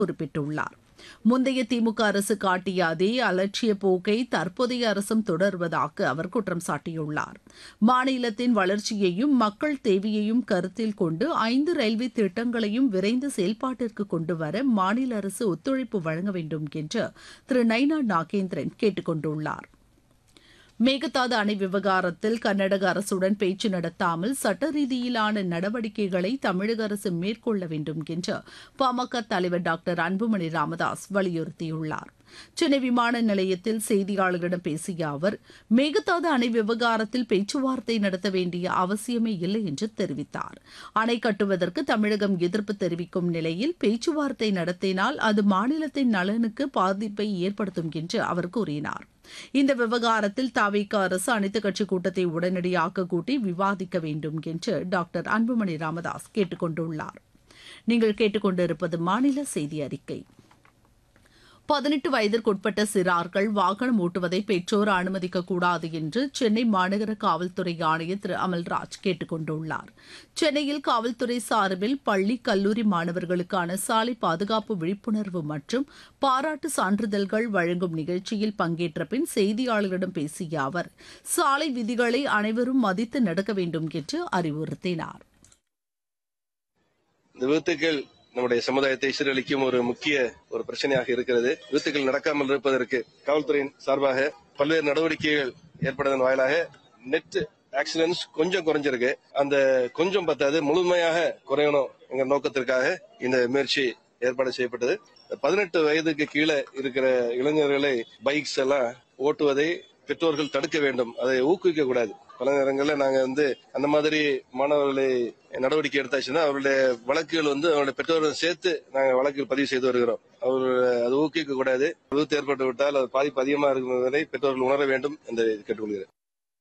குறிப்பிட்டுள்ளார் முந்தைய திமுக அரசு காட்டிய அதே அலட்சிய போக்கை தற்போதைய அரசும் தொடர்வதாக அவர் குற்றம் சாட்டியுள்ளார் மாநிலத்தின் வளர்ச்சியையும் மக்கள் தேவையையும் கருத்தில் கொண்டு ஐந்து ரயில்வே திட்டங்களையும் விரைந்து செயல்பாட்டிற்கு கொண்டு வர மாநில அரசு ஒத்துழைப்பு வழங்க வேண்டும் என்று திரு நைனா நாகேந்திரன் கேட்டுக் கொண்டுள்ளார் மேகதாது அணை விவகாரத்தில் கர்நாடக அரசுடன் பேச்சு நடத்தாமல் சட்ட ரீதியிலான நடவடிக்கைகளை தமிழக அரசு மேற்கொள்ள வேண்டும் என்று பாமக தலைவர் டாக்டர் அன்புமணி ராமதாஸ் வலியுறுத்தியுள்ளார் சென்னை விமான நிலையத்தில் செய்தியாளர்களிடம் பேசிய அவர் மேகதாது அணை விவகாரத்தில் பேச்சுவார்த்தை நடத்த வேண்டிய அவசியமே இல்லை என்று தெரிவித்தார் அணை கட்டுவதற்கு தமிழகம் எதிர்ப்பு தெரிவிக்கும் நிலையில் பேச்சுவார்த்தை நடத்தினால் அது மாநிலத்தின் நலனுக்கு பாதிப்பை ஏற்படுத்தும் என்று அவர் கூறினார் இந்த விவகாரத்தில் தாவிக அரசு அனைத்துக் கட்சி கூட்டத்தை உடனடியாக கூட்டி விவாதிக்க வேண்டும் என்று டாக்டர் அன்புமணி ராமதாஸ் கேட்டுக் கொண்டுள்ளார் நீங்கள் கேட்டுக்கொண்டிருப்பது மாநில செய்தி அறிக்கை பதினெட்டு வயதிற்குட்பட்ட சிறார்கள் வாகனம் ஓட்டுவதை பெற்றோர் அனுமதிக்கக்கூடாது என்று சென்னை மாநகர காவல்துறை ஆணையர் திரு அமல்ராஜ் கேட்டுக் கொண்டுள்ளார் சென்னையில் காவல்துறை சார்பில் பள்ளி கல்லூரி மாணவர்களுக்கான சாலை பாதுகாப்பு விழிப்புணர்வு மற்றும் பாராட்டு சான்றிதழ்கள் வழங்கும் நிகழ்ச்சியில் பங்கேற்ற பின் செய்தியாளர்களிடம் பேசிய அவர் சாலை விதிகளை அனைவரும் மதித்து நடக்க வேண்டும் என்று அறிவுறுத்தினார் இந்த விபத்துக்கள் நம்முடைய சமுதாயத்தை சீரழிக்கும் ஒரு முக்கிய ஒரு பிரச்சனையாக இருக்கிறது விபத்துக்கள் நடக்காமல் இருப்பதற்கு காவல்துறையின் சார்பாக பல்வேறு நடவடிக்கைகள் ஏற்படுவதன் வாயிலாக நெட் ஆக்சிடென்ட்ஸ் கொஞ்சம் குறைஞ்சிருக்கு அந்த கொஞ்சம் பத்தாது முழுமையாக குறையணும் என்ற நோக்கத்திற்காக இந்த முயற்சி ஏற்பாடு செய்யப்பட்டது பதினெட்டு வயதுக்கு கீழே இருக்கிற இளைஞர்களை பைக்ஸ் எல்லாம் ஓட்டுவதை பெற்றோர்கள் தடுக்க வேண்டும் அதை ஊக்குவிக்க கூடாது பல நேரங்களில் நாங்க வந்து அந்த மாதிரி மாணவர்களை நடவடிக்கை எடுத்தாச்சுன்னா அவருடைய வழக்குகள் வந்து அவருடைய பெற்றோர்கள் சேர்த்து நாங்கள் வழக்குகள் பதிவு செய்து வருகிறோம் அவர் அது ஊக்குவிக்க கூடாது விபத்து ஏற்பட்டு விட்டால் அது பாதிப்பு அதிகமாக இருக்கும் பெற்றோர்கள் உணர வேண்டும் என்று கேட்டுக்கொள்கிறேன்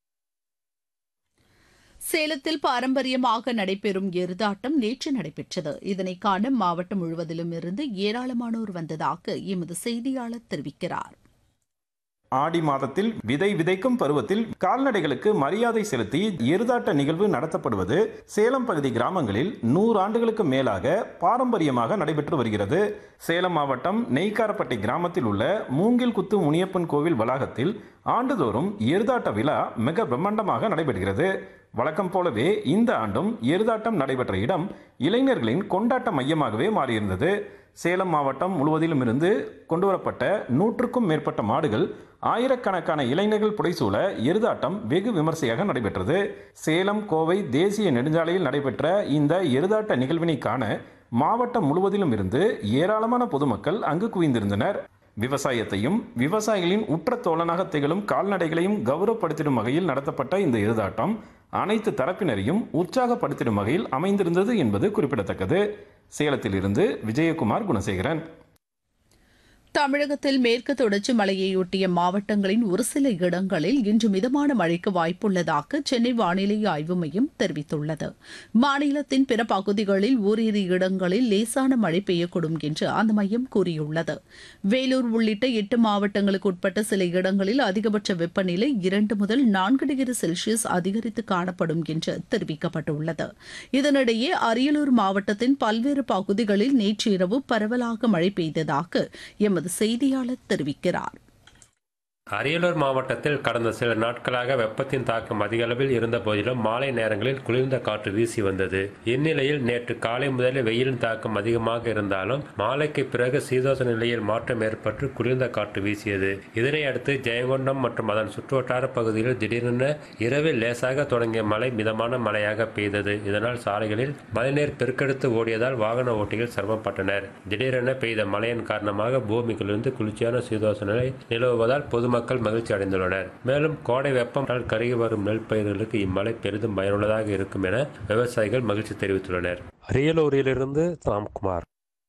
சேலத்தில் பாரம்பரியமாக நடைபெறும் எருதாட்டம் நேற்று நடைபெற்றது இதனை காண மாவட்டம் முழுவதிலும் இருந்து ஏராளமானோர் வந்ததாக எமது செய்தியாளர் தெரிவிக்கிறார் ஆடி மாதத்தில் விதை விதைக்கும் பருவத்தில் கால்நடைகளுக்கு மரியாதை செலுத்தி எருதாட்ட நிகழ்வு நடத்தப்படுவது சேலம் பகுதி கிராமங்களில் நூறு ஆண்டுகளுக்கு மேலாக பாரம்பரியமாக நடைபெற்று வருகிறது சேலம் மாவட்டம் நெய்க்காரப்பட்டி கிராமத்தில் உள்ள மூங்கில் குத்து முனியப்பன் கோவில் வளாகத்தில் ஆண்டுதோறும் எருதாட்ட விழா மிக பிரம்மாண்டமாக நடைபெறுகிறது வழக்கம் போலவே இந்த ஆண்டும் எருதாட்டம் நடைபெற்ற இடம் இளைஞர்களின் கொண்டாட்ட மையமாகவே மாறியிருந்தது சேலம் மாவட்டம் முழுவதிலும் இருந்து கொண்டுவரப்பட்ட நூற்றுக்கும் மேற்பட்ட மாடுகள் ஆயிரக்கணக்கான இளைஞர்கள் புடைசூழ எருதாட்டம் வெகு விமர்சையாக நடைபெற்றது சேலம் கோவை தேசிய நெடுஞ்சாலையில் நடைபெற்ற இந்த எருதாட்ட நிகழ்வினை காண மாவட்டம் முழுவதிலும் இருந்து ஏராளமான பொதுமக்கள் அங்கு குவிந்திருந்தனர் விவசாயத்தையும் விவசாயிகளின் உற்ற தோழனாக திகழும் கால்நடைகளையும் கௌரவப்படுத்திடும் வகையில் நடத்தப்பட்ட இந்த எருதாட்டம் அனைத்து தரப்பினரையும் உற்சாகப்படுத்திடும் வகையில் அமைந்திருந்தது என்பது குறிப்பிடத்தக்கது சேலத்தில் இருந்து விஜயகுமார் குணசேகரன் தமிழகத்தில் மேற்கு தொடர்ச்சி மலையையொட்டிய மாவட்டங்களின் ஒரு சில இடங்களில் இன்று மிதமான மழைக்கு வாய்ப்புள்ளதாக சென்னை வானிலை ஆய்வு மையம் தெரிவித்துள்ளது மாநிலத்தின் பிற பகுதிகளில் ஓரிரு இடங்களில் லேசான மழை பெய்யக்கூடும் என்று அந்த மையம் கூறியுள்ளது வேலூர் உள்ளிட்ட எட்டு மாவட்டங்களுக்கு உட்பட்ட சில இடங்களில் அதிகபட்ச வெப்பநிலை இரண்டு முதல் நான்கு டிகிரி செல்சியஸ் அதிகரித்து காணப்படும் என்று தெரிவிக்கப்பட்டுள்ளது இதனிடையே அரியலூர் மாவட்டத்தின் பல்வேறு பகுதிகளில் நேற்று இரவு பரவலாக மழை பெய்ததாக எமது எமது செய்தியாளர் தெரிவிக்கிறார் அரியலூர் மாவட்டத்தில் கடந்த சில நாட்களாக வெப்பத்தின் தாக்கம் அதிக அளவில் இருந்த போதிலும் மாலை நேரங்களில் குளிர்ந்த காற்று வீசி வந்தது இந்நிலையில் நேற்று காலை முதலே வெயிலின் தாக்கம் அதிகமாக இருந்தாலும் மாலைக்கு பிறகு சீதோச நிலையில் மாற்றம் ஏற்பட்டு குளிர்ந்த காற்று வீசியது இதனை அடுத்து ஜெயங்கொண்டம் மற்றும் அதன் சுற்றுவட்டார பகுதிகளில் திடீரென இரவில் லேசாக தொடங்கிய மழை மிதமான மழையாக பெய்தது இதனால் சாலைகளில் மழைநீர் பெருக்கெடுத்து ஓடியதால் வாகன ஓட்டிகள் சிரமப்பட்டனர் திடீரென பெய்த மழையின் காரணமாக பூமியிலிருந்து குளிர்ச்சியான சீதோச நிலை நிலவுவதால் பொதுமக்கள் மக்கள் மகிழ்ச்சி அடைந்துள்ளனர் மேலும் கோடை வெப்பம் கருகி வரும் நெல் பயிர்களுக்கு இம்மழை பெரிதும் பயனுள்ளதாக இருக்கும் என விவசாயிகள் மகிழ்ச்சி தெரிவித்துள்ளனர் அரியலூரிலிருந்து ராம்குமார்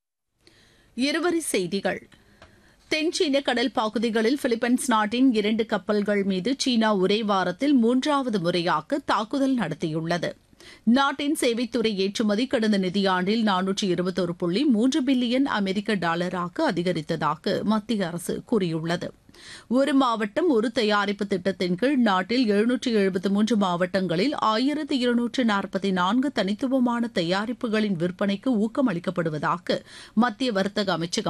இருவரி செய்திகள் தென் சீன கடல் பகுதிகளில் பிலிப்பைன்ஸ் நாட்டின் இரண்டு கப்பல்கள் மீது சீனா ஒரே வாரத்தில் மூன்றாவது முறையாக தாக்குதல் நடத்தியுள்ளது நாட்டின் சேவைத்துறை ஏற்றுமதி கடந்த நிதியாண்டில் நானூற்றி இருபத்தொரு புள்ளி மூன்று பில்லியன் அமெரிக்க டாலராக அதிகரித்ததாக மத்திய அரசு கூறியுள்ளது ஒரு மாவட்டம் ஒரு தயாரிப்பு திட்டத்தின் கீழ் நாட்டில் எழுநூற்று எழுபத்தி மூன்று மாவட்டங்களில் ஆயிரத்து இருநூற்று நாற்பத்தி நான்கு தனித்துவமான தயாரிப்புகளின் விற்பனைக்கு ஊக்கம் அளிக்கப்படுவதாக மத்திய வர்த்தக அமைச்சகம்